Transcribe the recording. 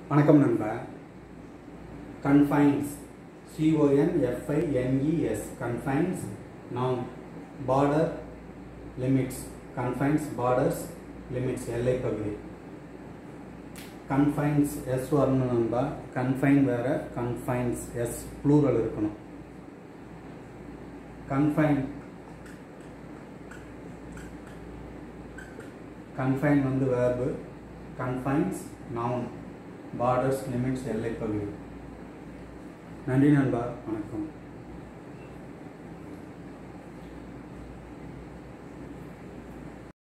வணக்கம் நண்பா confines சிஓஎன்எஃப்ஐஎன்இஎஸ் confines noun border limits confines borders limits எல்லை பகுதி கன்ஃபைன்ஸ் எஸ் வரணும் நண்பா கன்ஃபைன் வேற கன்ஃபைன்ஸ் எஸ் ப்ளூரல் இருக்கணும் கன்ஃபைன் கன்ஃபைன் வந்து verb confines noun borders limits எல்லை பகுதி நன்றி நண்பா வணக்கம்